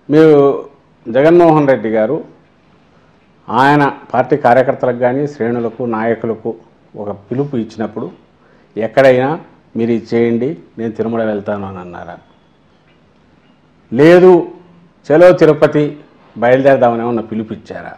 మీరు జగన్మోహన్ రెడ్డి గారు ఆయన పార్టీ కార్యకర్తలకు కానీ శ్రేణులకు నాయకులకు ఒక పిలుపు ఇచ్చినప్పుడు ఎక్కడైనా మీరు ఇది చేయండి నేను తిరుమల వెళ్తాను అని అన్నారా లేదు చలో తిరుపతి బయలుదేరదామని ఏమన్నా పిలుపు ఇచ్చారా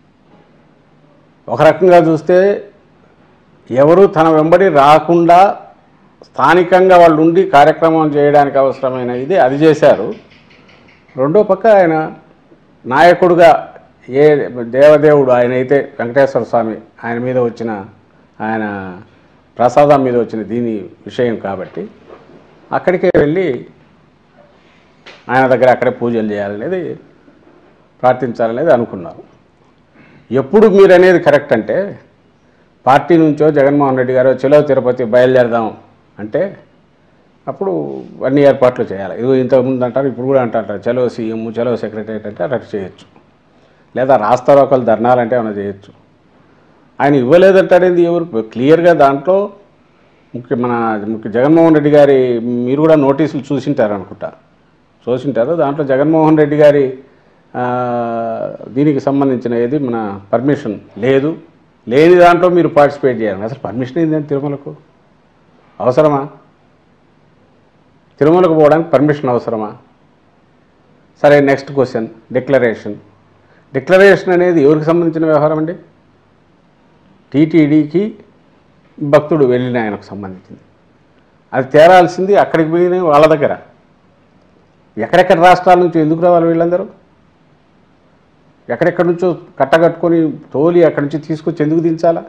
ఒక రకంగా చూస్తే ఎవరు తన వెంబడి రాకుండా స్థానికంగా వాళ్ళు ఉండి కార్యక్రమం చేయడానికి అవసరమైన ఇది అది చేశారు రెండో పక్క ఆయన నాయకుడుగా ఏ దేవదేవుడు ఆయన అయితే వెంకటేశ్వర స్వామి ఆయన మీద వచ్చిన ఆయన ప్రసాదం మీద వచ్చిన దీని విషయం కాబట్టి అక్కడికే వెళ్ళి ఆయన దగ్గర అక్కడే పూజలు చేయాలనేది ప్రార్థించాలనేది అనుకున్నారు ఎప్పుడు మీరు అనేది కరెక్ట్ అంటే పార్టీ నుంచో జగన్మోహన్ రెడ్డి గారు చలో తిరుపతి బయలుదేరదాం అంటే అప్పుడు అన్ని ఏర్పాట్లు చేయాలి ఇదిగో ఇంతకుముందు అంటారు ఇప్పుడు కూడా అంటారు చలో సీఎం చలో సెక్రటరియట్ అంటే అట్లా చేయొచ్చు లేదా రాస్తారోకలు ధర్నాలంటే ఏమైనా చేయొచ్చు ఆయన ఇవ్వలేదంటాడేంది ఎవరు క్లియర్గా దాంట్లో ముఖ్య మన ముఖ్య జగన్మోహన్ రెడ్డి గారి మీరు కూడా నోటీసులు చూసింటారు అనుకుంటా చూసింటారు దాంట్లో జగన్మోహన్ రెడ్డి గారి ఆ, దీనికి సంబంధించిన ఏది మన పర్మిషన్ లేదు లేని దాంట్లో మీరు పార్టిసిపేట్ చేయాలి అసలు పర్మిషన్ ఏంటంటే తిరుమలకు అవసరమా తిరుమలకు పోవడానికి పర్మిషన్ అవసరమా సరే నెక్స్ట్ క్వశ్చన్ డిక్లరేషన్ డిక్లరేషన్ అనేది ఎవరికి సంబంధించిన వ్యవహారం అండి టీటీడీకి భక్తుడు వెళ్ళిన ఆయనకు సంబంధించింది అది తేరాల్సింది అక్కడికి పోయిన వాళ్ళ దగ్గర ఎక్కడెక్కడ రాష్ట్రాల నుంచి ఎందుకు రావాలి వీళ్ళందరూ ఎక్కడెక్కడి నుంచో కట్టగట్టుకొని తోలి అక్కడి నుంచి తీసుకొచ్చి ఎందుకు దించాలా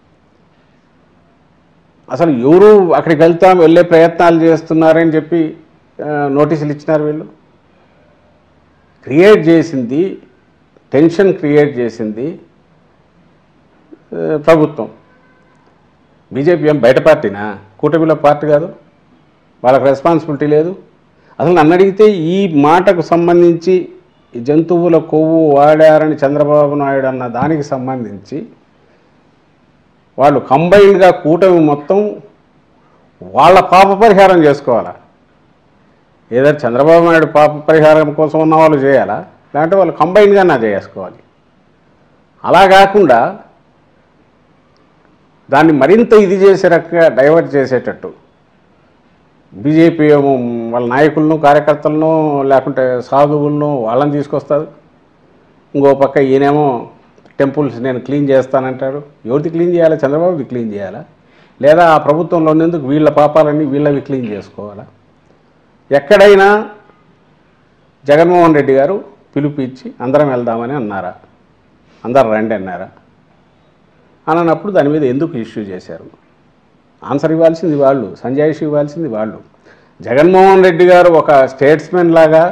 అసలు ఎవరు అక్కడికి వెళ్తాం వెళ్ళే ప్రయత్నాలు చేస్తున్నారని చెప్పి ఆ, నోటీసులు ఇచ్చినారు వీళ్ళు క్రియేట్ చేసింది టెన్షన్ క్రియేట్ చేసింది ఆ, ప్రభుత్వం బీజేపీ ఏం బయట పార్టీనా కూటమిలో పార్టీ కాదు వాళ్ళకి రెస్పాన్సిబిలిటీ లేదు అసలు నన్ను అడిగితే ఈ మాటకు సంబంధించి ఈ జంతువుల కొవ్వు వాడారని చంద్రబాబు నాయుడు అన్న దానికి సంబంధించి వాళ్ళు కంబైన్డ్గా కూటమి మొత్తం వాళ్ళ పాప పరిహారం చేసుకోవాలా ఏదైనా చంద్రబాబు నాయుడు పాప పరిహారం కోసం ఉన్న వాళ్ళు చేయాలా లేదంటే వాళ్ళు కంబైన్డ్గా నా చేసుకోవాలి అలా కాకుండా దాన్ని మరింత ఇది చేసే రకంగా డైవర్ట్ చేసేటట్టు బీజేపీ ఏమో వాళ్ళ నాయకులను కార్యకర్తలను లేకుంటే సాధువులను వాళ్ళని తీసుకొస్తారు ఇంకో పక్క ఈయనేమో టెంపుల్స్ నేను క్లీన్ చేస్తానంటాడు ఎవరిది క్లీన్ చేయాలి చంద్రబాబుది క్లీన్ చేయాలా లేదా ఆ ప్రభుత్వంలో ఉన్నందుకు వీళ్ళ పాపాలన్నీ వీళ్ళవి క్లీన్ చేసుకోవాలా ఎక్కడైనా జగన్మోహన్ రెడ్డి గారు పిలుపు ఇచ్చి అందరం వెళ్దామని అన్నారా అందరు రండి అన్నారా అని అన్నప్పుడు దాని మీద ఎందుకు ఇష్యూ చేశారు ఆన్సర్ ఇవ్వాల్సింది వాళ్ళు సంజాయిషి ఇవ్వాల్సింది వాళ్ళు జగన్మోహన్ రెడ్డి గారు ఒక స్టేట్స్మెన్ లాగా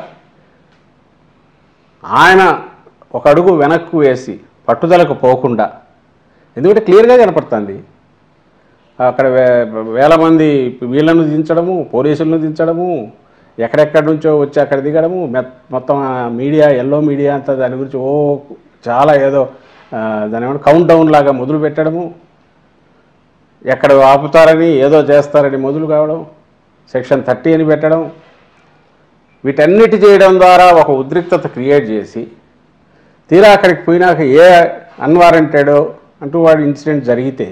ఆయన ఒక అడుగు వెనక్కు వేసి పట్టుదలకు పోకుండా ఎందుకంటే క్లియర్గా కనపడుతుంది అక్కడ వే- వేల మంది వీళ్ళను దించడము పోలీసులను దించడము ఎక్కడెక్కడి నుంచో వచ్చి అక్కడ దిగడము మె- మొత్తం ఆ మీడియా ఎల్లో మీడియా అంతా దాని గురించి ఓ చాలా ఏదో ఆ, దాని ఏమంటే కౌంట్ డౌన్ లాగా మొదలు పెట్టడము ఎక్కడ ఆపుతారని ఏదో చేస్తారని మొదలు కావడం సెక్షన్ థర్టీ అని పెట్టడం వీటన్నిటి చేయడం ద్వారా ఒక ఉద్రిక్తత క్రియేట్ చేసి తీరా అక్కడికి పోయినాక ఏ అన్వారంటెడో అంటూ వాడి ఇన్సిడెంట్ జరిగితే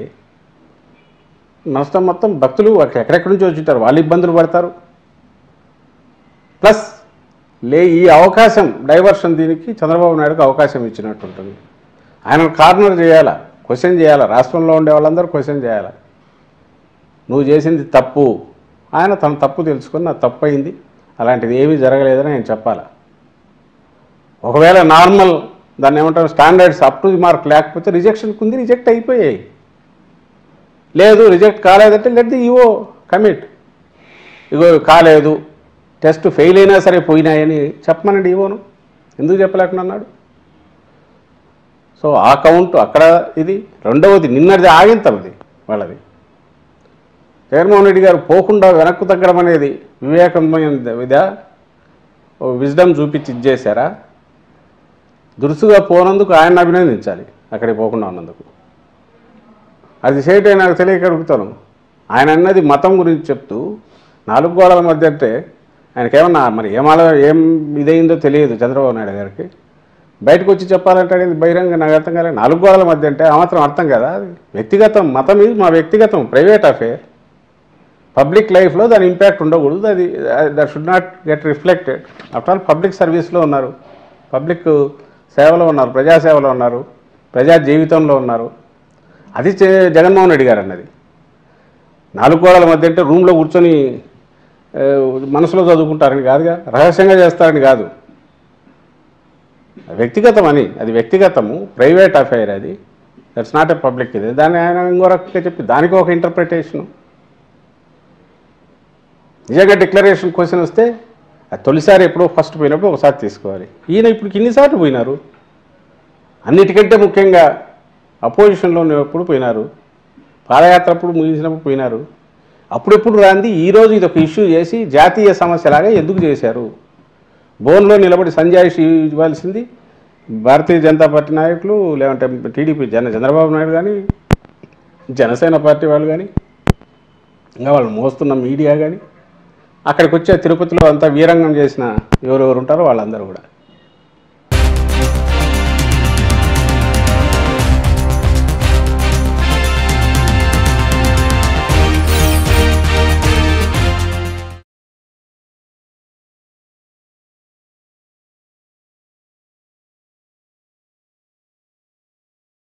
నష్టం మొత్తం భక్తులు అక్కడ ఎక్కడెక్కడి నుంచి వచ్చింటారు వాళ్ళు ఇబ్బందులు పడతారు ప్లస్ లే ఈ అవకాశం డైవర్షన్ దీనికి చంద్రబాబు నాయుడుకు అవకాశం ఇచ్చినట్టు ఉంటుంది ఆయన కార్నర్ చేయాలా క్వశ్చన్ చేయాలా రాష్ట్రంలో ఉండే వాళ్ళందరూ క్వశ్చన్ చేయాలా నువ్వు చేసింది తప్పు ఆయన తన తప్పు తెలుసుకొని నా తప్పు అయింది అలాంటిది ఏమీ జరగలేదని ఆయన చెప్పాలా ఒకవేళ నార్మల్ దాన్ని ఏమంటారు standards up to the mark లేకపోతే రిజెక్షన్కి ఉంది రిజెక్ట్ అయిపోయాయి లేదు రిజెక్ట్ కాలేదంటే let the ego commit ego కాలేదు టెస్ట్ ఫెయిల్ అయినా సరే పోయినాయని చెప్పమనండి ఇవ్వను ఎందుకు చెప్పలేకుండా అన్నాడు సో ఆ కౌంట్ అక్కడ ఇది రెండవది నిన్నది ఆగింతం ఇది వాళ్ళది జగన్మోహన్ రెడ్డి గారు పోకుండా వెనక్కు తగ్గడం అనేది వివేకమైన ఇదా విజ్డమ్ చూపించి ఇచ్చేశారా దురుసుగా పోనందుకు ఆయన అభినందించాలి అక్కడికి పోకుండా ఉన్నందుకు అది చేయటే నాకు తెలియక అడుగుతాను ఆయన అన్నది మతం గురించి చెప్తూ నాలుగు గోడల మధ్య అంటే ఆయనకేమన్నా మరి ఏమాల ఏం ఇదైందో తెలియదు చంద్రబాబు నాయుడు గారికి బయటకు వచ్చి చెప్పాలంటే అనేది బహిరంగ నాకు అర్థం కాలేదు నాలుగు గోడల మధ్య అంటే ఆ మాత్రం అర్థం కదా అది వ్యక్తిగతం మతం ఇది మా వ్యక్తిగతం ప్రైవేట్ అఫేర్ పబ్లిక్ లైఫ్లో దాని ఇంపాక్ట్ ఉండకూడదు అది that should not get reflected after all public సర్వీస్లో ఉన్నారు పబ్లిక్ సేవలో ఉన్నారు ప్రజాసేవలో ఉన్నారు ప్రజా జీవితంలో ఉన్నారు అది చే- జగన్మోహన్ రెడ్డి గారు అన్నది నాలుగు గోడల మధ్య అంటే రూమ్లో కూర్చొని ఆ, మనసులో చదువుకుంటారని కాదుగా రహస్యంగా చేస్తారని కాదు వ్యక్తిగతం అని అది వ్యక్తిగతము ప్రైవేట్ అఫైర్ అది దట్స్ నాట్ ఎ పబ్లిక్ ఇది దాన్ని ఆయన ఇంకో రకంగా చెప్పి దానికి ఒక ఇంటర్ప్రిటేషను నిజంగా డిక్లరేషన్ క్వశ్చన్ వస్తే అది తొలిసారి ఎప్పుడో ఫస్ట్ పోయినప్పుడు ఒకసారి తీసుకోవాలి ఈయన ఇప్పుడు ఇన్నిసార్లు పోయినారు అన్నిటికంటే ముఖ్యంగా అపోజిషన్లో ఉన్నప్పుడు పోయినారు పాదయాత్ర అప్పుడు ముగించినప్పుడు పోయినారు అప్పుడెప్పుడు రాంది ఈరోజు ఇది ఒక ఇష్యూ చేసి జాతీయ సమస్యలాగా ఎందుకు చేశారు బోన్లో నిలబడి సంజాయిషి ఇవ్వాల్సింది భారతీయ జనతా పార్టీ నాయకులు లేదంటే టీడీపీ జన చంద్రబాబు నాయుడు కానీ జనసేన పార్టీ వాళ్ళు కానీ ఇంకా వాళ్ళు మోస్తున్న మీడియా కానీ అక్కడికి వచ్చే తిరుపతిలో అంతా వీరంగం చేసిన ఎవరెవరు ఉంటారో వాళ్ళందరూ కూడా